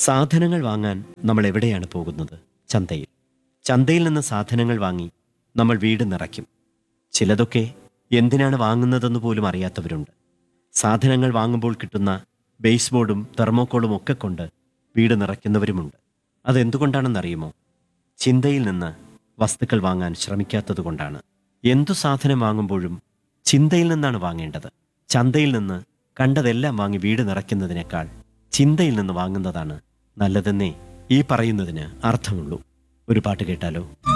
സാധനങ്ങൾ വാങ്ങാൻ നമ്മൾ എവിടെയാണ് പോകുന്നത് ചന്തയിൽ ചന്തയിൽ നിന്ന് സാധനങ്ങൾ വാങ്ങി നമ്മൾ വീട് നിറയ്ക്കും ചിലതൊക്കെ എന്തിനാണ് വാങ്ങുന്നതെന്ന് പോലും അറിയാത്തവരുണ്ട് സാധനങ്ങൾ വാങ്ങുമ്പോൾ കിട്ടുന്ന ബേസ് ബോർഡും തെർമോക്കോളും ഒക്കെ കൊണ്ട് വീട് നിറയ്ക്കുന്നവരുമുണ്ട് അതെന്തുകൊണ്ടാണെന്നറിയുമോ ചിന്തയിൽ നിന്ന് വസ്തുക്കൾ വാങ്ങാൻ ശ്രമിക്കാത്തതുകൊണ്ടാണ് എന്തു സാധനം വാങ്ങുമ്പോഴും ചിന്തയിൽ നിന്നാണ് വാങ്ങേണ്ടത് ചന്തയിൽ നിന്ന് കണ്ടതെല്ലാം വാങ്ങി വീട് നിറയ്ക്കുന്നതിനേക്കാൾ ചിന്തയിൽ നിന്ന് വാങ്ങുന്നതാണ് നല്ലതെന്നേ ഈ പറയുന്നതിന് അർത്ഥമുള്ളൂ ഒരു പാട്ട് കേട്ടാലോ